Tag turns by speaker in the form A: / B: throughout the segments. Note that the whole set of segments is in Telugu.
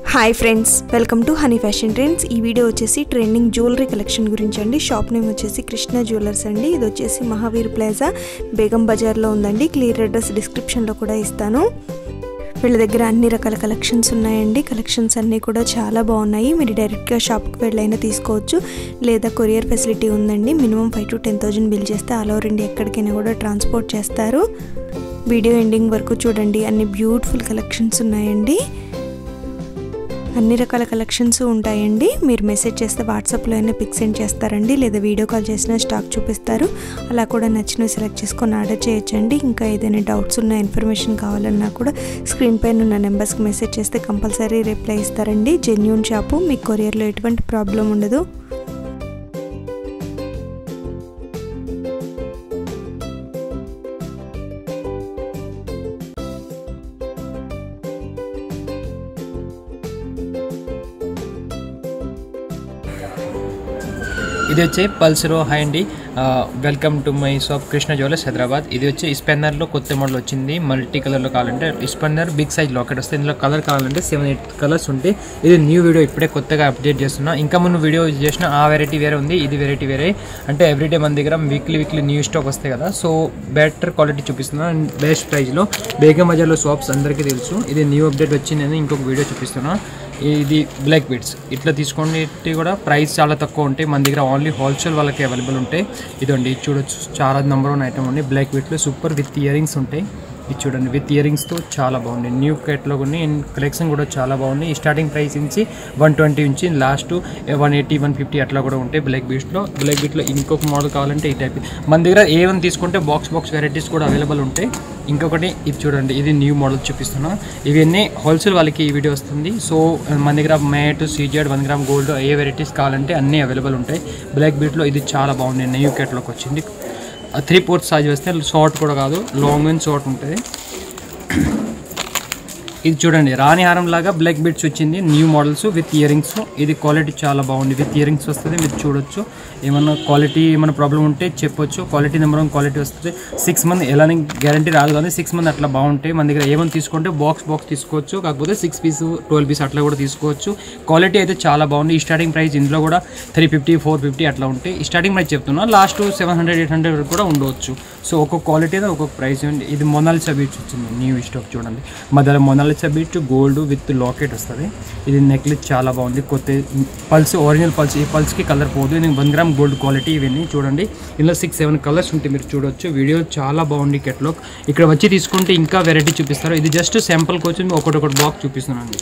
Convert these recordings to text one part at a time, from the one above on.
A: hi friends welcome to honey fashion trends ఈ వీడియో వచ్చేసి ట్రెండింగ్ జ్యువెలరీ కలెక్షన్ గురించి అండి షాప్ నేమ్ వచ్చేసి కృష్ణ జ్యువెలర్స్ అండి ఇది వచ్చేసి మహావీర్ ప్లాజా బేగం బజార్లో ఉందండి క్లియర్ అడ్రస్ డిస్క్రిప్షన్లో కూడా ఇస్తాను వీళ్ళ దగ్గర అన్ని రకాల కలెక్షన్స్ ఉన్నాయండి కలెక్షన్స్ అన్నీ కూడా చాలా బాగున్నాయి మీరు డైరెక్ట్గా షాప్కి వెళ్ళైనా తీసుకోవచ్చు లేదా కొరియర్ ఫెసిలిటీ ఉందండి minimum five to ten thousand bill చేస్తే ఆల్ ఓవర్ ఇండియా ఎక్కడికైనా కూడా ట్రాన్స్పోర్ట్ చేస్తారు వీడియో ఎండింగ్ వరకు చూడండి అన్ని బ్యూటిఫుల్ కలెక్షన్స్ ఉన్నాయండి అన్ని రకాల కలెక్షన్స్ ఉంటాయండి మీరు మెసేజ్ చేస్తే వాట్సాప్లో అయినా పిక్ సెండ్ చేస్తారండి లేదా వీడియో కాల్ చేసినా స్టాక్ చూపిస్తారు అలా కూడా నచ్చినవి సెలెక్ట్ చేసుకొని ఆర్డర్ చేయొచ్చండి ఇంకా ఏదైనా డౌట్స్ ఉన్న ఇన్ఫర్మేషన్ కావాలన్నా కూడా స్క్రీన్ పైన ఉన్న నెంబర్స్కి మెసేజ్ చేస్తే కంపల్సరీ రిప్లై ఇస్తారండి జెన్యున్ షాపు మీకు కొరియర్లో ఎటువంటి ప్రాబ్లం ఉండదు
B: ఇది వచ్చి పల్సరో హై అండి welcome to my shop Krishna jewellers Hyderabad ఇది వచ్చి స్పెన్నర్లో కొత్త మోడల్ వచ్చింది మల్టీ కలర్లో కావాలంటే స్పెన్నర్ బిగ్ సైజ్ లాకెట్ వస్తుంది ఇందులో కలర్ కావాలంటే సెవెన్ ఎయిట్ కలర్స్ ఉంటాయి ఇది న్యూ వీడియో ఇప్పుడే కొత్తగా అప్డేట్ చేస్తున్నా ఇంకా ముందు వీడియో చేసిన ఆ వెరైటీ వేరే ఉంది ఇది వెరైటీ వేరే అంటే ఎవ్రీడే మన దగ్గర వీక్లీ వీక్లీ న్యూ స్టాక్ వస్తాయి కదా సో బెటర్ క్వాలిటీ చూపిస్తున్నా బెస్ట్ ప్రైస్లో బేగం బజార్లో షాప్స్ అందరికీ తెలుసు ఇది న్యూ అప్డేట్ వచ్చిందని ఇంకొక వీడియో చూపిస్తున్నా ఇది బ్లాక్ బీడ్స్ ఇట్లా తీసుకోండి కూడా ప్రైస్ చాలా తక్కువ ఉంటాయి మన దగ్గర ఓన్లీ హోల్సేల్ వాళ్ళకి అవైలబుల్ ఉంటాయి ఇదండి ఇది చూడొచ్చు చాలా నెంబర్ వన్ ఐటమ్ ఉంది బ్లాక్ బీడ్స్లో సూపర్ విత్ ఇయరింగ్స్ ఉంటాయి ఇది చూడండి విత్ ఇయరింగ్స్తో చాలా బాగుంది న్యూ కేటలాగ్ ఉన్నాయి అండ్ కలెక్షన్ కూడా చాలా బాగుంది ఈ స్టార్టింగ్ ప్రైస్ నుంచి వన్ ట్వంటీ నుంచి last one eighty one fifty అట్లా కూడా ఉంటాయి బ్లాక్ బీట్స్లో బ్లాక్ బీట్లో ఇంకొక మోడల్ కావాలంటే ఈ టైప్ మన దగ్గర ఏ వన్ తీసుకుంటే బాక్స్ బాక్స్ వెరైటీస్ కూడా అవైలబుల్ ఉంటాయి ఇంకొకటి ఇది చూడండి ఇది న్యూ మోడల్ చూపిస్తున్నా ఇవన్నీ హోల్సేల్ వాళ్ళకి ఈ వీడియో వస్తుంది సో మన దగ్గర matte CZ one gram gold ఏ వెరైటీస్ కావాలంటే అన్నీ అవైలబుల్ ఉంటాయి బ్లాక్ బీట్లో ఇది చాలా బాగుంది న్యూ కేటలోకి వచ్చింది త్రీ ఫోర్త్ సైజ్ వేస్తే షార్ట్ కూడా కాదు లాంగ్ అండ్ షార్ట్ ఉంటుంది ఇది చూడండి రాణిహారం లాగా బ్లాక్ బిట్స్ వచ్చింది న్యూ మోడల్స్ విత్ ఇయరింగ్స్ ఇది క్వాలిటీ చాలా బాగుంది విత్ ఇయరింగ్స్ వస్తుంది మీరు చూడొచ్చు ఏమన్నా క్వాలిటీ ఏమైనా ప్రాబ్లం ఉంటే చెప్పొచ్చు క్వాలిటీ నెంబర్ వన్ క్వాలిటీ వస్తుంది సిక్స్ మంత్ ఎలానే గ్యారంటీ రాదు కానీ సిక్స్ మంత్ అట్లా బాగుంటాయి మన దగ్గర ఏమైనా తీసుకుంటే బాక్స్ బాక్స్ తీసుకోవచ్చు కాకపోతే సిక్స్ పీస్ ట్వెల్వ్ పీస్ అట్లా కూడా తీసుకోవచ్చు క్వాలిటీ అయితే చాలా బాగుంది ఈ స్టార్టింగ్ ప్రైస్ ఇందులో కూడా త్రీ ఫిఫ్టీ ఫోర్ ఫిఫ్టీ అట్లా ఉంటాయి ఈ స్టార్టింగ్ ప్రైస్ చెప్తున్నా last seven hundred eight hundred వరకు కూడా ఉండవచ్చు సో ఒక్కొక్క క్వాలిటీ అయితే ఒక్కొక్క ప్రైస్ ఉంది ఇది మొనాలిసా బీచ్ వచ్చింది న్యూ స్టాక్ చూడండి మధ్యలో Mona Lisa beads gold with locket వస్తుంది ఇది నెక్లెస్ చాలా బాగుంది కొత్త పల్స్ ఒరిజినల్ పల్స్ ఈ పల్స్కి కలర్ పోదు ఇది వన్ గ్రామ్ గోల్డ్ క్వాలిటీ ఇవన్నీ చూడండి ఇందులో సిక్స్ సెవెన్ కలర్స్ ఉంటాయి మీరు చూడొచ్చు వీడియో చాలా బాగుంది కెట్లాగ్ ఇక్కడ వచ్చి తీసుకుంటే ఇంకా వెరైటీ చూపిస్తారు ఇది జస్ట్ శాంపుల్ కోసం ఒకటొకటి బాక్స్ చూపిస్తున్నాను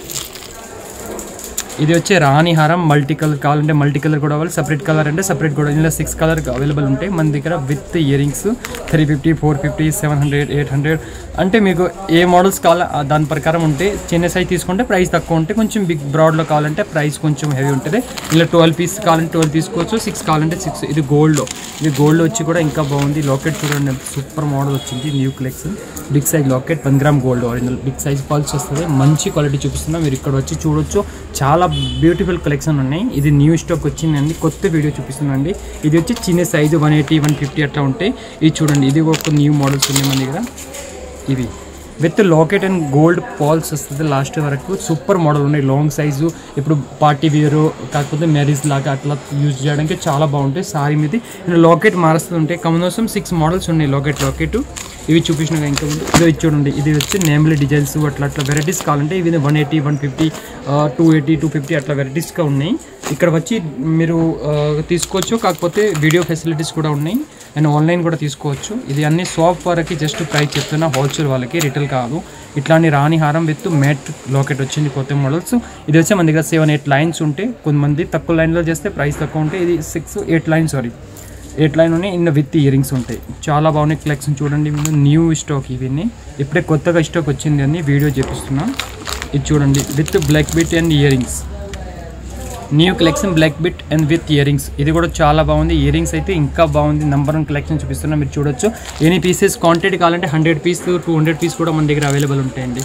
B: ఇది వచ్చి రాణిహారం మల్టీ కలర్ కావాలంటే మల్టీ కలర్ కూడా అవ్వాలి సపరేట్ కలర్ అంటే సపరేట్ కూడా ఇందులో సిక్స్ కలర్ అవైలబుల్ ఉంటాయి మన దగ్గర with earrings three fifty four fifty seven hundred eight hundred అంటే మీకు ఏ మోడల్స్ కావాలో ఆ దాని ప్రకారం ఉంటే చిన్న సైజ్ తీసుకుంటే ప్రైస్ తక్కువ ఉంటే కొంచెం బిగ్ బ్రాడ్లో కావాలంటే ప్రైస్ కొంచెం హెవీ ఉంటుంది ఇలా ట్వెల్వ్ పీస్ కావాలంటే ట్వెల్వ్ తీసుకోవచ్చు సిక్స్ కావాలంటే సిక్స్ ఇది గోల్డ్లో ఇది గోల్డ్ వచ్చి కూడా ఇంకా బాగుంది లాకెట్ చూడండి సూపర్ మోడల్ వచ్చింది new collection big size locket one gram gold original big size pearls వస్తుంది మంచి క్వాలిటీ చూపిస్తున్నా మీరు ఇక్కడ వచ్చి చూడొచ్చు చాలా బ్యూటిఫుల్ కలెక్షన్ ఉన్నాయి ఇది న్యూ స్టాక్ వచ్చిందండి కొత్త వీడియో చూపిస్తుందండి ఇది వచ్చి చిన్న size one eighty one fifty అట్లా ఉంటాయి ఇది చూడండి ఇది ఒక న్యూ మోడల్స్ ఉన్నాయి మన దగ్గర ఇవి with locket and gold pearls వస్తుంది లాస్ట్ వరకు సూపర్ మోడల్ ఉన్నాయి లాంగ్ సైజు ఇప్పుడు పార్టీ వేరు కాకపోతే మ్యారేజ్ లాగా అట్లా యూజ్ చేయడానికి చాలా బాగుంటాయి సారీ మీద లాకెట్ మారుస్తుంటే కమనోసం సిక్స్ మోడల్స్ ఉన్నాయి లాకెట్ లాకెట్ ఇవి చూపించిన ఇంకా ముందు ఇది చూడండి ఇది వచ్చి నేమ్లీ డిజైన్స్ అట్లా అట్లా వెరైటీస్ కావాలంటే ఇవి one eighty one fifty two eighty two fifty అట్లా వెరైటీస్గా ఉన్నాయి ఇక్కడ వచ్చి మీరు తీసుకోవచ్చు కాకపోతే వీడియో ఫెసిలిటీస్ కూడా ఉన్నాయి అండ్ ఆన్లైన్ కూడా తీసుకోవచ్చు ఇది అన్ని షాప్ వరకు జస్ట్ ప్రైస్ చెప్తున్నా హోల్సేల్ వాళ్ళకి రిటైల్ కాదు ఇట్లాంటి రాణి హారం విత్ మ్యాట్ లాకెట్ వచ్చింది కొత్త మోడల్స్ ఇది వచ్చి మన దగ్గర సెవెన్ ఎయిట్ లైన్స్ ఉంటే కొంతమంది తక్కువ లైన్లో చేస్తే ప్రైస్ తక్కువ ఉంటే ఇది six eight line sorry eight line ఉన్నాయి ఇన్న విత్ ఇయరింగ్స్ ఉంటాయి చాలా బాగున్నాయి కలెక్షన్ చూడండి న్యూ స్టాక్ ఇవన్నీ ఇప్పుడే కొత్తగా స్టాక్ వచ్చింది అని వీడియో చూపిస్తున్నా ఇది చూడండి with black bead and earrings new collection black bead and with earrings ఇది కూడా చాలా బాగుంది ఇయరింగ్స్ అయితే ఇంకా బాగుంది నెంబర్ వన్ కలెక్షన్ చూపిస్తున్నా మీరు చూడొచ్చు ఎనీ పీసెస్ క్వాంటిటీ కావాలంటే hundred piece two hundred piece కూడా మన దగ్గర అవైలబుల్ ఉంటాయండి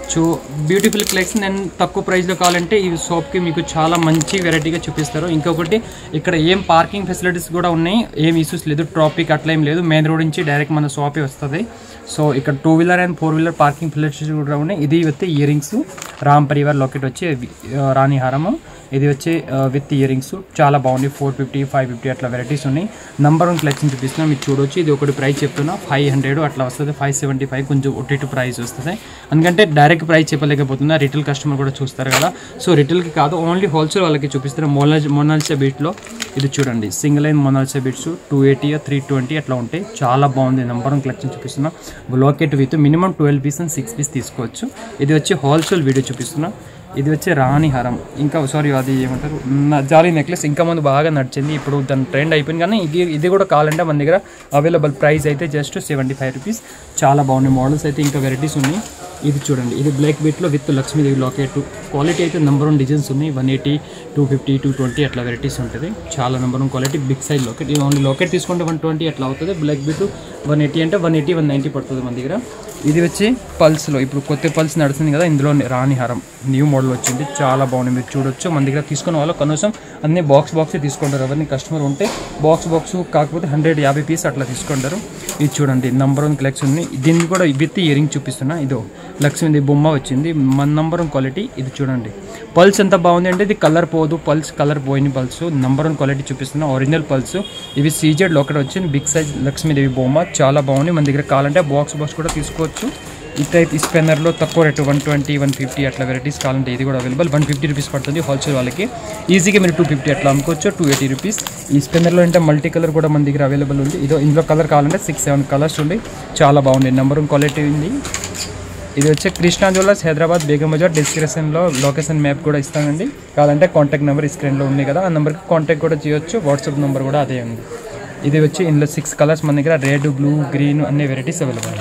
B: సో బ్యూటిఫుల్ కలెక్షన్ అండ్ తక్కువ ప్రైస్లో కావాలంటే ఈ షాప్కి మీకు చాలా మంచి వెరైటీగా చూపిస్తారు ఇంకొకటి ఇక్కడ ఏం పార్కింగ్ ఫెసిలిటీస్ కూడా ఉన్నాయి ఏం ఇష్యూస్ లేదు ట్రాఫిక్ అట్లా ఏం లేదు మెయిన్ రోడ్ నుంచి డైరెక్ట్ మన షాపే వస్తుంది సో ఇక్కడ two wheeler and four wheeler parking facilities కూడా ఉన్నాయి ఇది వచ్చి earrings Ram Parivar locket వచ్చి ఆ, రాణి హారము ఇది వచ్చి విత్ ఇయర్ రింగ్స్ చాలా బాగుంది ఫోర్ ఫిఫ్టీ ఫైవ్ ఫిఫ్టీ అట్లా వెరైటీస్ ఉన్నాయి నంబర్ వన్ కలెక్షన్ చూపిస్తున్నా మీరు చూడొచ్చు ఇది ఒకటి ప్రైస్ చెప్తున్నా ఫైవ్ హండ్రెడ్ అట్లా వస్తుంది ఫైవ్ సెవెంటీ ఫైవ్ కొంచెం ఒట్టి ప్రైస్ వస్తుంది ఎందుకంటే డైరెక్ట్ ప్రైస్ చెప్పలేకపోతున్నా రిటైల్ కస్టమర్ కూడా చూస్తారు కదా సో రిటైల్కి కాదు ఓన్లీ హోల్సేల్ వాళ్ళకి చూపిస్తున్నా మోనాల్ మోనాల్సా బీట్లో ఇది చూడండి single line Monalisa beads two eighty three twenty అట్లా ఉంటాయి చాలా బాగుంది నెంబర్ వన్ కలెక్షన్ చూపిస్తున్నా locket with minimum twelve piece and six piece తీసుకోవచ్చు ఇది వచ్చి హోల్సేల్ వీడియో చూపిస్తున్నా ఇది వచ్చి రాణి హారం ఇంకా సారీ అది ఏమంటారు న- జాలీ నెక్లెస్ ఇంకా ముందు బాగా నడిచింది ఇప్పుడు దాని ట్రెండ్ అయిపోయింది కానీ ఇది ఇది కూడా కావాలంటే మన దగ్గర అవైలబుల్ ప్రైస్ అయితే జస్ట్ సెవెంటీ ఫైవ్ రూపీస్ చాలా బాగున్నాయి మోడల్స్ అయితే ఇంకా వెరైటీస్ ఉన్నాయి ఇది చూడండి ఇది బ్లాక్ బీట్లో విత్ లక్ష్మీదేవి లాకెట్ క్వాలిటీ అయితే నెంబర్ వన్ డిజైన్స్ ఉన్నాయి one eighty two fifty two twenty అట్లా వెరైటీస్ ఉంటుంది చాలా number one quality big size locket ఇది ఓన్లీ లాకెట్ తీసుకుంటే వన్ ట్వంటీ అట్లా అవుతుంది బ్లాక్ బీట్ వన్ ఎయిటీ అంటే వన్ ఎయిటీ వన్ నైంటీ పడుతుంది మన దగ్గర ఇది వచ్చి పల్స్లో ఇప్పుడు కొత్త పల్స్ నడుస్తుంది కదా ఇందులో రాణి హారం న్యూ మోడల్ వచ్చింది చాలా బాగుంది మీరు చూడొచ్చు మన దగ్గర తీసుకున్న వాళ్ళు కనీసం అన్ని బాక్స్ బాక్స్ తీసుకుంటారు ఎవరిని కస్టమర్ ఉంటే బాక్స్ బాక్స్ కాకపోతే హండ్రెడ్ యాభై పీస్ అట్లా తీసుకుంటారు ఇది చూడండి నంబర్ వన్ కలెక్షన్ ఉంది దీన్ని కూడా విత్ ఇయరింగ్ చూపిస్తున్నా ఇదో లక్ష్మీది బొమ్మ వచ్చింది మన నంబర్ వన్ క్వాలిటీ ఇది చూడండి పల్స్ ఎంత బాగుంది అంటే ఇది కలర్ పోదు పల్స్ కలర్ పోయిన పల్స్ నంబర్ వన్ క్వాలిటీ చూపిస్తున్నా ఒరిజినల్ పల్స్ ఇవి సీజెడ్ లోకట్ వచ్చింది బిగ్ సైజ్ లక్ష్మీదేవి బొమ్మ చాలా బాగుంది మన దగ్గర కావాలంటే బాక్స్ బాక్స్ కూడా తీసుకోవచ్చు ఈ టైప్ ఈ స్పెన్నర్లో తక్కువ rate one twenty one fifty అట్లా వెరైటీస్ కావాలంటే ఇది కూడా అవైలబుల్ వన్ ఫిఫ్టీ రూపీస్ పడుతుంది హోల్సేల్ వాళ్ళకి ఈజీగా మీరు టూ ఫిఫ్టీ అట్లా అమ్ముకోవచ్చు టూ ఎయిటీ రూపీస్ ఈ స్పెన్నర్లో అంటే మల్టీ కలర్ కూడా మన దగ్గర అవైలబుల్ ఉంది ఇదో ఇందులో కలర్ కావాలంటే సిక్స్ సెవెన్ కలర్స్ ఉంది చాలా బాగుంది నెంబర్ క్వాలిటీ ఉంది ఇది వచ్చి కృష్ణా జ్యువెలర్స్ హైదరాబాద్ బేగం బజార్ డిస్క్రిప్షన్లో లొకేషన్ మ్యాప్ కూడా ఇస్తానండి కావాలంటే కాంటాక్ట్ నెంబర్ స్క్రీన్లో ఉంది కదా ఆ నెంబర్కి కాంటాక్ట్ కూడా చేయొచ్చు వాట్సాప్ నెంబర్ కూడా అదే ఉంది ఇది వచ్చి ఇందులో సిక్స్ కలర్స్ మన దగ్గర రెడ్ బ్లూ గ్రీన్ అన్ని వెరైటీస్ అవైలబుల్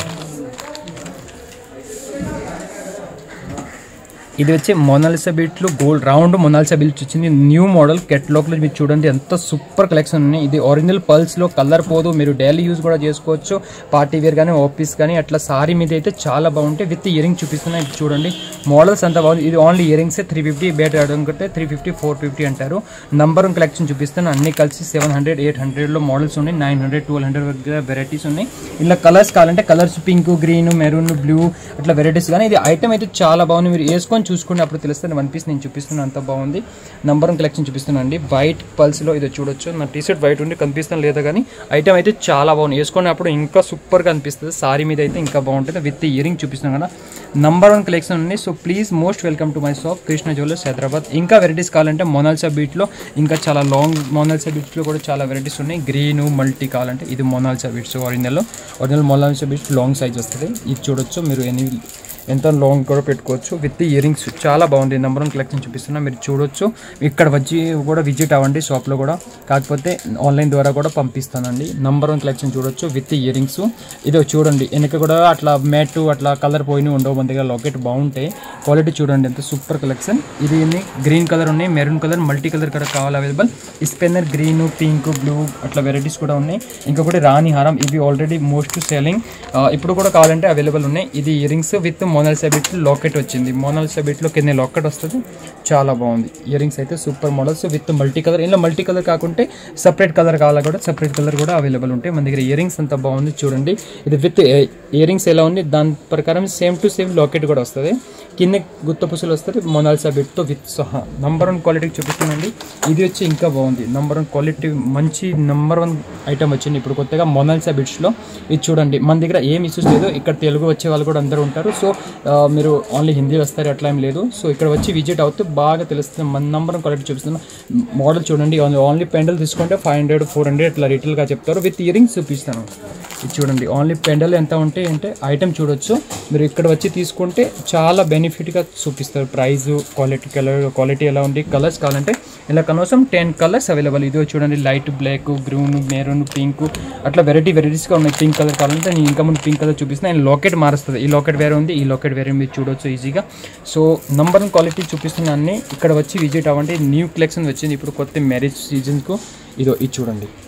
B: ఇది వచ్చి మొనాలిసా బీట్లు గోల్డ్ రౌండ్ మొనాలిసా బిల్స్ వచ్చింది న్యూ మోడల్ కెట్లాగ్లో మీరు చూడండి ఎంత సూపర్ కలెక్షన్ ఉన్నాయి ఇది ఒరిజినల్ పల్స్లో కలర్ పోదు మీరు డైలీ యూజ్ కూడా చేసుకోవచ్చు పార్టీ వేర్ కానీ ఆఫీస్ కానీ అట్లా సారీ మీద అయితే చాలా బాగుంటాయి విత్ ఇయరింగ్ చూపిస్తున్నాయి ఇది చూడండి మోడల్స్ అంతా బాగుంది ఇది ఓన్లీ ఇయరింగ్స్ త్రీ ఫిఫ్టీ బేట్ అనుకుంటే త్రీ ఫిఫ్టీ ఫోర్ ఫిఫ్టీ అంటారు నంబర్ వన్ కలెక్షన్ చూపిస్తాను అన్ని కలిసి సెవెన్ హండ్రెడ్ ఎయిట్ హండ్రెడ్లో మోడల్స్ ఉన్నాయి నైన్ హండ్రెడ్ ట్వెల్వ్ హండ్రెడ్ వరకు వెరైటీస్ ఉన్నాయి ఇలా కలర్స్ కావాలంటే colours pink green maroon blue అట్లా వెరైటీస్ కానీ ఇది ఐటమ్ అయితే చాలా బాగుంది మీరు వేసుకొని చూసుకుంటే అప్పుడు తెలుస్తుంది వన్ పీస్ నేను చూపిస్తున్నాను అంత బాగుంది నంబర్ వన్ కలెక్షన్ చూపిస్తున్నాను అండి వైట్ పల్స్లో ఇది చూడొచ్చు నా టీ షర్ట్ వైట్ ఉండి కనిపిస్తాను లేదా కానీ ఐటమ్ అయితే చాలా బాగుంది వేసుకున్నప్పుడు ఇంకా సూపర్గా అనిపిస్తుంది సారీ మీద అయితే ఇంకా బాగుంటుంది విత్ ఇయరింగ్ చూపిస్తున్నాను కదా నంబర్ వన్ కలెక్షన్ ఉంది so please most welcome to my shop Krishna jewellers Hyderabad ఇంకా వెరైటీస్ కావాలంటే మొనాల్సా బీట్లో ఇంకా చాలా లాంగ్ మొనాల్సా బీట్స్లో కూడా చాలా వెరైటీస్ ఉన్నాయి గ్రీన్ మల్టీ కావాలంటే ఇది Monalisa beads original original Monalisa beads long size వస్తుంది ఇది చూడొచ్చు మీరు ఎన్ని ఎంత లాంగ్ కూడా పెట్టుకోవచ్చు విత్ ఇయరింగ్స్ చాలా బాగుంది నెంబర్ వన్ కలెక్షన్ చూపిస్తున్నా మీరు చూడొచ్చు ఇక్కడ వచ్చి కూడా విజిట్ అవ్వండి షాప్లో కూడా కాకపోతే ఆన్లైన్ ద్వారా కూడా పంపిస్తానండి నెంబర్ వన్ కలెక్షన్ చూడొచ్చు విత్ ఇయరింగ్స్ ఇది చూడండి వెనక కూడా అట్లా మ్యాట్ అట్లా కలర్ పోయిన ఉండవు మన దగ్గర లాకెట్ బాగుంటాయి క్వాలిటీ చూడండి ఎంత సూపర్ కలెక్షన్ ఇది గ్రీన్ కలర్ ఉన్నాయి మెరూన్ కలర్ మల్టీ కలర్ కూడా కావాలి అవైలబుల్ స్పెన్నర్ గ్రీన్ పింక్ బ్లూ అట్లా వెరైటీస్ కూడా ఉన్నాయి ఇంకొకటి రాణి హారం ఇవి ఆల్రెడీ మోస్ట్ సెల్లింగ్ ఇప్పుడు కూడా కావాలంటే అవైలబుల్ ఉన్నాయి ఇది ఇయరింగ్స్ విత్ మోనల్ సెబిట్ లాకెట్ వచ్చింది మోనల్ సెబిట్లో కింద లాకెట్ వస్తుంది చాలా బాగుంది ఇయరింగ్స్ అయితే super models with multi colour ఇలా మల్టీ కలర్ కాకుంటే సపరేట్ కలర్ కావాలా కూడా సపరేట్ కలర్ కూడా అవైలబుల్ ఉంటాయి మన దగ్గర ఇయరింగ్స్ అంత బాగుంది చూడండి ఇది విత్ ఇయరింగ్స్ ఎలా ఉంది దాని ప్రకారం సేమ్ టు సేమ్ లాకెట్ కూడా వస్తుంది కింద గుత్త పుసలు వస్తుంది మొనాల్సా బిట్తో విత్ సహా నంబర్ వన్ క్వాలిటీకి చూపిస్తున్నాండి ఇది వచ్చి ఇంకా బాగుంది నంబర్ వన్ క్వాలిటీ మంచి నంబర్ వన్ ఐటమ్ వచ్చింది ఇప్పుడు కొత్తగా మొనాల్సా బిట్స్లో ఇది చూడండి మన దగ్గర ఏం ఇష్యూస్ లేదు ఇక్కడ తెలుగు వచ్చే వాళ్ళు కూడా అందరూ ఉంటారు సో ఆ, మీరు ఓన్లీ హిందీ వస్తారు అట్లా ఏం లేదు సో ఇక్కడ వచ్చి విజిట్ అవుతే బాగా తెలుస్తుంది మన నంబర్ వన్ క్వాలిటీ చూపిస్తున్నా మోడల్ చూడండి ఓన్లీ పెండల్ తీసుకుంటే ఫైవ్ హండ్రెడ్ ఫోర్ హండ్రెడ్ ఇట్లా రిటైల్గా చెప్తారు విత్ ఇయరింగ్స్ చూపిస్తాను ఇది చూడండి ఓన్లీ పెండల్ ఎంత ఉంటే అంటే ఐటమ్ చూడొచ్చు మీరు ఇక్కడ వచ్చి తీసుకుంటే చాలా బెనిఫిట్గా చూపిస్తారు ప్రైస్ క్వాలిటీ కలర్ క్వాలిటీ ఎలా ఉంది కలర్స్ కావాలంటే ఇలా కనీసం టెన్ కలర్స్ అవైలబుల్ ఇదో చూడండి light black green maroon pink అట్లా వెరైటీ వెరైటీస్గా ఉన్నాయి పింక్ కలర్ కావాలంటే నేను ఇంకా ముందు పింక్ కలర్ చూపిస్తున్నా నేను లాకెట్ మారుస్తుంది ఈ లాకెట్ వేరే ఉంది ఈ లాకెట్ వేరే మీరు చూడొచ్చు ఈజీగా సో నంబర్ వన్ క్వాలిటీ చూపిస్తున్నా అన్ని ఇక్కడ వచ్చి విజిట్ అవ్వండి న్యూ కలెక్షన్ వచ్చింది ఇప్పుడు కొత్త మ్యారేజ్ సీజన్కు ఇదో ఇది చూడండి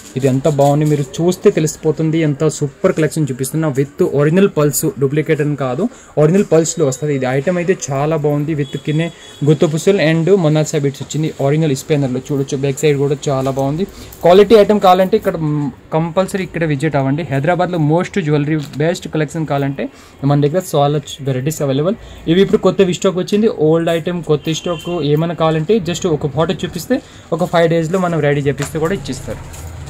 B: ఇది ఎంత బాగుంది మీరు చూస్తే తెలిసిపోతుంది ఎంత సూపర్ కలెక్షన్ చూపిస్తున్నా విత్ ఒరిజినల్ పల్స్ డూప్లికేట్ అని కాదు ఒరిజినల్ పల్స్లో వస్తుంది ఇది ఐటమ్ అయితే చాలా బాగుంది విత్ కింద గుత్తు పుసల్ అండ్ మొన్నాసా బిట్స్ వచ్చింది ఒరిజినల్ స్పెయినర్లో చూడొచ్చు బ్యాక్ సైడ్ కూడా చాలా బాగుంది క్వాలిటీ ఐటమ్ కావాలంటే ఇక్కడ కంపల్సరీ ఇక్కడ విజిట్ అవ్వండి హైదరాబాద్లో మోస్ట్ జ్యువెలరీ బెస్ట్ కలెక్షన్ కావాలంటే మన దగ్గర చాలా వెరైటీస్ అవైలబుల్ ఇవి ఇప్పుడు కొత్త స్టాక్ వచ్చింది ఓల్డ్ ఐటమ్ కొత్త స్టాక్ ఏమైనా కావాలంటే జస్ట్ ఒక ఫోటో చూపిస్తే ఒక ఫైవ్ డేస్లో మనం రెడీ చేపిస్తే కూడా ఇచ్చిస్తారు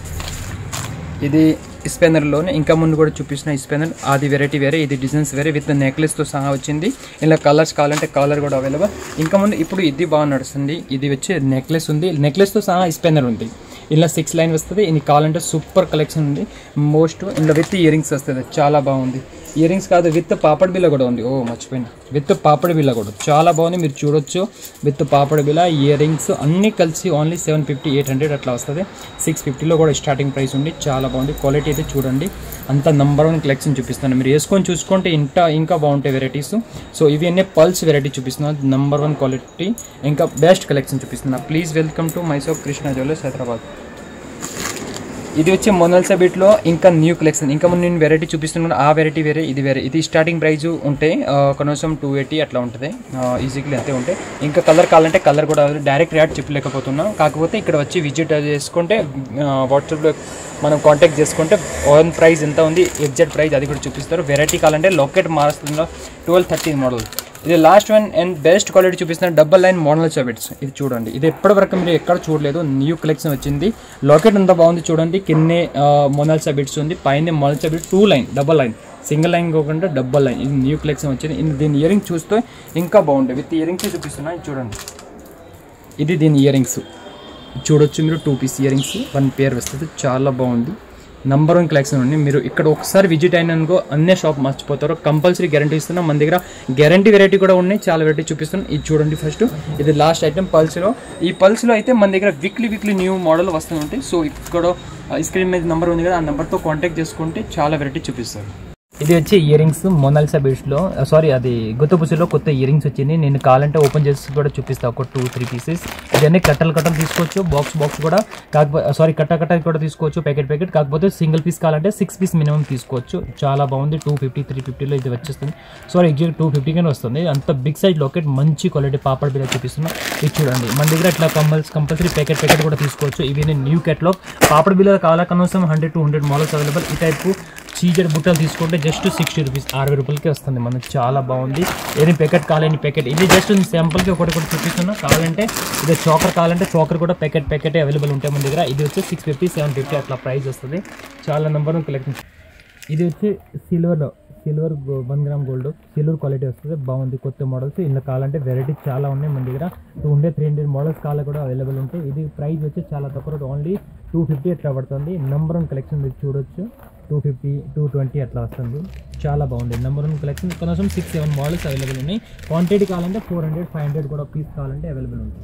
B: ఇది స్పెనర్లోనే ఇంకా ముందు కూడా చూపించిన స్పెనర్ అది వెరైటీ వేరే ఇది డిజైన్స్ వేరే విత్ నెక్లెస్తో సహా వచ్చింది ఇలా కలర్స్ కావాలంటే కలర్ కూడా అవైలబుల్ ఇంకా ముందు ఇప్పుడు ఇది బాగా నడుస్తుంది ఇది వచ్చి నెక్లెస్ ఉంది నెక్లెస్తో సహా స్పెనర్ ఉంది ఇలా సిక్స్ లైన్ వస్తుంది ఇది కావాలంటే సూపర్ కలెక్షన్ ఉంది మోస్ట్ ఇందులో విత్ ఇయర్ రింగ్స్ వస్తుంది చాలా బాగుంది ఇయర్ రింగ్స్ కాదు విత్ పాపడ్ బిల్ల కూడా ఉంది ఓ మర్చిపోయినా విత్ పాపడ్ బిల్ల కూడా చాలా బాగుంది మీరు చూడొచ్చు విత్ పాపడ్ బిల్ల ఇయర్ రింగ్స్ అన్నీ కలిసి only seven fifty eight hundred అట్లా వస్తుంది సిక్స్ ఫిఫ్టీలో కూడా స్టార్టింగ్ ప్రైస్ ఉంది చాలా బాగుంది క్వాలిటీ అయితే చూడండి అంత నంబర్ వన్ కలెక్షన్ చూపిస్తాను మీరు వేసుకొని చూసుకుంటే ఇంకా ఇంకా బాగుంటాయి వెరైటీస్ సో ఇవి అన్నీ పల్స్ వెరైటీ చూపిస్తున్నాను నంబర్ వన్ క్వాలిటీ ఇంకా బెస్ట్ కలెక్షన్ చూపిస్తున్నా please welcome to my shop Krishna jewellers Hyderabad ఇది వచ్చి మొనల్సా బిట్లో ఇంకా న్యూ కలెక్షన్ ఇంకా ముందు నేను వెరైటీ చూపిస్తున్నాను ఆ వెరైటీ వేరే ఇది వేరే ఇది స్టార్టింగ్ ప్రైస్ ఉంటే ఆ, కనీసం టూ ఎయిటీ అట్లా ఉంటుంది ఈజీగా అంతే ఉంటాయి ఇంకా కలర్ కావాలంటే కలర్ కూడా డైరెక్ట్ రేట్ చెప్పలేకపోతున్నా కాకపోతే ఇక్కడ వచ్చి విజిట్ చేసుకుంటే వాట్సాప్లో మనం కాంటాక్ట్ చేసుకుంటే ఓన్ ప్రైస్ ఎంత ఉంది ఎగ్జాక్ట్ ప్రైస్ అది కూడా చూపిస్తారు వెరైటీ కావాలంటే లొకేట్ మారుస్తుందో ట్వెల్వ్ థర్టీన్ మోడల్ ఇది last one and best quality చూపిస్తున్న డబల్ లైన్ మోడల్ చాబిట్స్ ఇది చూడండి ఇది ఎప్పటి వరకు మీరు ఎక్కడ చూడలేదు న్యూ కలెక్షన్ వచ్చింది లాకెట్ అంతా బాగుంది చూడండి కిందే మోనల్ చాబిట్స్ ఉంది పైన మోనల్ చాబిట్ two line double line single line కాకుండా డబల్ లైన్ ఇది న్యూ కలెక్షన్ వచ్చింది ఇది దీని ఇయరింగ్ చూస్తే ఇంకా బాగుంటుంది విత్ ఇయరింగ్స్ చూపిస్తున్నా ఇది చూడండి ఇది దీని ఇయరింగ్స్ చూడొచ్చు మీరు two piece earrings one pair వస్తుంది చాలా బాగుంది నంబర్ వన్ కలెక్షన్ ఉంది మీరు ఇక్కడ ఒకసారి విజిట్ అయినానుకో అన్నే షాప్ మర్చిపోతారు కంపల్సరీ గ్యారంటీ ఇస్తున్నాం మన దగ్గర గ్యారంటీ వెరైటీ కూడా ఉన్నాయి చాలా వెరైటీ చూపిస్తున్నాం ఇది చూడండి ఫస్ట్ ఇది లాస్ట్ ఐటమ్ పల్స్లో ఈ పల్స్లో అయితే మన దగ్గర వీక్లీ వీక్లీ న్యూ మోడల్ వస్తూ ఉంటాయి సో ఇక్కడ స్క్రీన్ మీద నెంబర్ ఉంది కదా ఆ నెంబర్తో కాంటాక్ట్ చేసుకుంటే చాలా వెరైటీ చూపిస్తారు ఇది వచ్చి ఇయర్ రింగ్స్ మొనాలిసా బీడ్స్లో సారీ అది గుత్తపుసిలో కొత్త ఇయర్ రింగ్స్ వచ్చింది నేను కావాలంటే ఓపెన్ చేసి కూడా చూపిస్తా ఒక టూ త్రీ పీసెస్ ఇవన్నీ కట్టలు కట్టలు తీసుకోవచ్చు బాక్స్ బాక్స్ కూడా కాకపోతే సారీ కట్ట కట్ట కూడా తీసుకోవచ్చు ప్యాకెట్ ప్యాకెట్ కాకపోతే సింగిల్ పీస్ కావాలంటే సిక్స్ పీస్ మినిమం తీసుకోవచ్చు చాలా బాగుంది టూ ఫిఫ్టీ త్రీ ఫిఫ్టీలో ఇది వచ్చేస్తుంది సారీ ఎగ్జాక్ట్ టూ ఫిఫ్టీగానే వస్తుంది అంత బిగ్ సైజ్ లాకెట్ మంచి క్వాలిటీ పాపడ్ బిల్ల చూపిస్తున్నా ఇది చూడండి మన దగ్గర ఇట్లా కంపల్స్ కంపల్సరీ ప్యాకెట్ ప్యాకెట్ కూడా తీసుకోవచ్చు ఇవి న్యూ క్యాట్లాగ్ పాపడ్ బిల్ల కావాలా కనీసం hundred two hundred models available ఈ టైపు చీజర్ బుట్టలు తీసుకుంటే జస్ట్ సిక్స్టీ రూపీస్ అరవై రూపాయలకి వస్తుంది మనకు చాలా బాగుంది ఏది ప్యాకెట్ కావాలని ప్యాకెట్ ఇది జస్ట్ శాంపుల్కి ఒకటి ఒకటి చూపిస్తున్నా కావాలంటే ఇది చాకర్ కావాలంటే చాకర్ కూడా ప్యాకెట్ ప్యాకెట్ అవైలబుల్ ఉంటాయి మన దగ్గర ఇది వచ్చి సిక్స్ ఫిఫ్టీ సెవెన్ ఫిఫ్టీ అట్లా ప్రైస్ వస్తుంది చాలా నెంబర్ కలెక్షన్ ఇది వచ్చి సిల్వర్లో silver one gram gold silver quality వస్తుంది బాగుంది కొత్త మోడల్స్ ఇందులో కావాలంటే వెరైటీ చాలా ఉన్నాయి మన దగ్గర two hundred three hundred models కావాలి కూడా అవైలబుల్ ఉంటాయి ఇది ప్రైస్ వచ్చి చాలా తక్కువ ఓన్లీ టూ ఫిఫ్టీ అట్లా పడుతుంది నెంబర్ వన్ కలెక్షన్ మీరు చూడొచ్చు టూ ఫిఫ్టీ టూ ట్వంటీ అట్లా వస్తుంది చాలా బాగుంది నెంబర్ వన్ కలెక్షన్ కనీసం సిక్స్ సెవెన్ మోడల్స్ అవైలబుల్ ఉన్నాయి క్వాంటిటీ కావాలంటే ఫోర్ హండ్రెడ్ ఫైవ్ హండ్రెడ్ కూడా పీస్ కావాలంటే అవైలబుల్ ఉంటుంది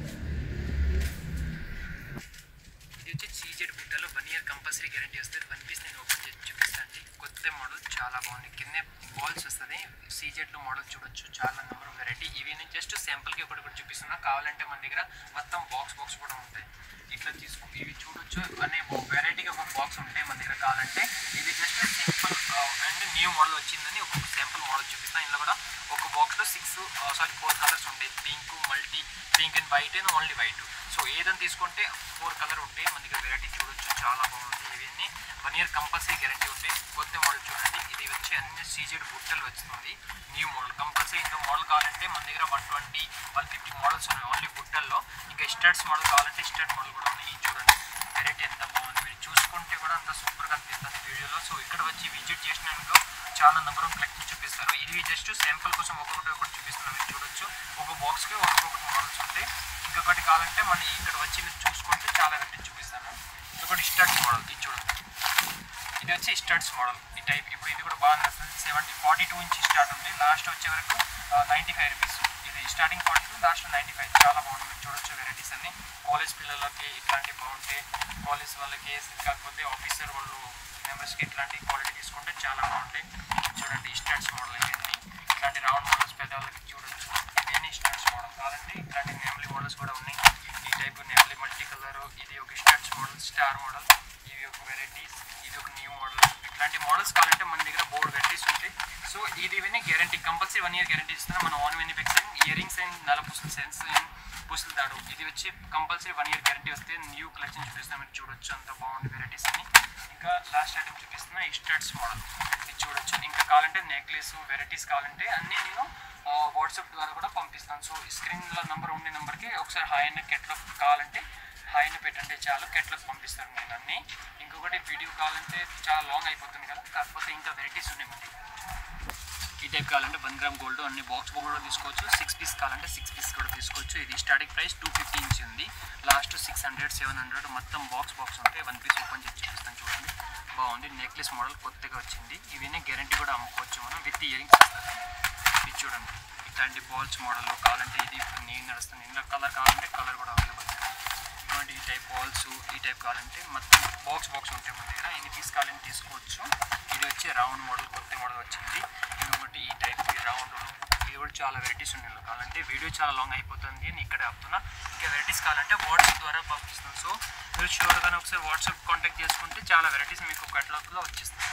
B: ఇది వచ్చి సీజెడ్ బుట్టలో వన్ ఇయర్ కంపల్సరీ గ్యారంటీ వస్తుంది వన్ పీస్ నేను ఓపెన్ చేసి చూపిస్తాను కొత్త మోడల్ చాలా బాగుంది కింద బాల్స్ వస్తుంది సీజెడ్లో మోడల్ చూడొచ్చు చాలా నెంబర్ వెరైటీ ఇవి నేను జస్ట్ శాంపుల్కి ఒకటి ఒకటి చూపిస్తున్నా కావాలంటే మన దగ్గర మొత్తం బాక్స్ బాక్స్ కూడా ఉంటాయి ఇట్లా తీసుకో ఇవి చూడొచ్చు అనే వెరైటీగా ఒక బాక్స్ ఉంటాయి మన దగ్గర కావాలంటే ఇది just simple and new model వచ్చిందని ఒక శాంపుల్ మోడల్ చూపిస్తాను ఇందులో కూడా ఒక బాక్స్లో సిక్స్ సారీ ఫోర్ కలర్స్ ఉంటాయి pink multi pink and white and only white so ఏదని తీసుకుంటే ఫోర్ కలర్ ఉంటాయి మన దగ్గర వెరైటీ చూడొచ్చు చాలా బాగుంది ఇవన్నీ వన్ ఇయర్ కంపల్సరీ గ్యారంటీ ఉంటాయి కొత్త మోడల్ చూడండి ఇది వచ్చి అన్ని సీజెడ్ బుట్టలు వస్తుంది న్యూ మోడల్ కంపల్సరీ ఇంకో మోడల్ కావాలంటే మన దగ్గర one twenty one fifty models ఉన్నాయి ఓన్లీ బుట్టల్లో ఇంకా స్టడ్స్ మోడల్ కావాలంటే స్టడ్ మోడల్ కూడా ఉన్నాయి ఇది చూడండి వెరైటీ ఎంత బాగుంది మీరు చూసుకుంటే కూడా అంత సూపర్గా అనిపిస్తుంది వీడియోలో సో ఇక్కడ వచ్చి విజిట్ చేసినందుకు చాలా నెంబర్ ఆఫ్ కలెక్షన్ చూపిస్తారు ఇది జస్ట్ శాంపుల్ కోసం ఒక్కొక్కటి ఒకటి చూపిస్తున్నాం మీరు చూడొచ్చు ఒక బాక్స్కి ఒక్కొక్కటి మోడల్స్ ఉంటాయి ఇంకొకటి కావాలంటే మన ఇక్కడ వచ్చి మీరు చూసుకుంటే చాలా వెరైటీ చూపిస్తాను ఇంకొకటి స్టడ్స్ మోడల్ ఇది చూడండి ఇది వచ్చి స్టడ్స్ మోడల్ ఈ టైప్ ఇప్పుడు ఇది కూడా బాగా నడుస్తుంది seventy forty two inch start ఉంది లాస్ట్ వచ్చే వరకు నైంటీ ఫైవ్ రూపీస్ ఇది starting forty two last ninety five చాలా బాగుంది మీరు చూడొచ్చు వెరైటీస్ అన్ని కాలేజ్ పిల్లలకి ఇట్లాంటివి బాగుంటాయి కాలేజ్ వాళ్ళకి కాకపోతే ఆఫీసర్ వాళ్ళు మెంబర్స్కి ఇట్లాంటి క్వాలిటీ తీసుకుంటే చాలా బాగుంటాయి చూడండి స్టడ్స్ మోడల్ ఇవన్నీ ఇట్లాంటి రౌండ్ మోడల్స్ పెద్ద వాళ్ళకి చూడొచ్చు ఇవన్నీ స్టడ్స్ మోడల్ కావాలంటే ఇట్లాంటి ఫ్యామిలీ మోడల్స్ కూడా ఉన్నాయి ఈ టైప్ నేవలీ మల్టీ కలర్ ఇది ఒక స్టార్స్ మోడల్ స్టార్ మోడల్ ఇవి ఒక వెరైటీస్ ఇది ఒక న్యూ మోడల్ ఇట్లాంటి మోడల్స్ కావాలంటే మన దగ్గర బోర్డు వెరైటీస్ ఉంటాయి సో ఇది విని guarantee compulsory one year guarantee ఇస్తున్నాం మన on manufacturing earrings and నల్ల పుస్తల సెన్స్ అండ్ పుస్తల తాడు ఇది వచ్చి కంపల్సరీ వన్ ఇయర్ గ్యారంటీ వస్తే న్యూ కలెక్షన్ చూపిస్తాం మీరు చూడొచ్చు అంత బాగుంది వెరైటీస్ అని ఇంకా లాస్ట్ ఐటమ్ చూపిస్తున్నా స్టడ్స్ మోడల్ ఇది చూడొచ్చు ఇంకా కావాలంటే నెక్లెస్ వెరైటీస్ కావాలంటే అన్నీ నేను వాట్సాప్ ద్వారా కూడా పంపిస్తాను సో స్క్రీన్లో నెంబర్ ఉండే నెంబర్కి ఒకసారి హాయ్ అన్న కెట్లాగ్ కావాలంటే హాయ్ అని పెట్టండి చాలు కెట్లాగ్ పంపిస్తాను నేను అన్నీ ఇంకొకటి వీడియో కావాలంటే చాలా లాంగ్ అయిపోతుంది కదా కాకపోతే ఇంకా వెరైటీస్ ఉన్నాయి మన దగ్గర ఈ టైప్ కావాలంటే వన్ గ్రామ్ గోల్డ్ అన్ని బాక్స్ బుక్ కూడా తీసుకోవచ్చు సిక్స్ పీస్ కావాలంటే సిక్స్ పీస్ కూడా తీసుకోవచ్చు ఇది starting price two fifty inch ఉంది last six hundred seven hundred మొత్తం బాక్స్ బాక్స్ ఉంటాయి వన్ పీస్ ఓపెన్ చేసి చూపిస్తాను చూడండి బాగుంది నెక్లెస్ మోడల్ కొత్తగా వచ్చింది ఇవన్నీ గ్యారంటీ కూడా అమ్ముకోవచ్చు మనం విత్ ఇయరింగ్స్ వస్తుంది ఇది చూడండి ఇట్లాంటి బాల్స్ మోడల్ కావాలంటే ఇది ఇప్పుడు నేను నడుస్తుంది ఇందులో కలర్ కావాలంటే కలర్ కూడా అవైలబుల్ ఇటువంటి ఈ టైప్ బాల్స్ ఈ టైప్ కావాలంటే మొత్తం బాక్స్ బాక్స్ ఉంటాయి మన దగ్గర ఎన్ని పీస్ కావాలని తీసుకోవచ్చు ఇది వచ్చి రౌండ్ మోడల్ కొత్త మోడల్ వచ్చింది ఇంకొకటి ఈ టైప్ ఈ రౌండ్ ఇది కూడా చాలా వెరైటీస్ ఉన్నాయి ఇందులో కావాలంటే వీడియో చాలా లాంగ్ అయిపోతుంది అని ఇక్కడ ఆపుతున్నా ఇంకా వెరైటీస్ కావాలంటే వాట్సాప్ ద్వారా పంపిస్తాం సో మీరు షూర్గా ఒకసారి వాట్సాప్ కాంటాక్ట్ చేసుకుంటే చాలా వెరైటీస్ మీకు కట్లాగ్లో వచ్చేస్తాయి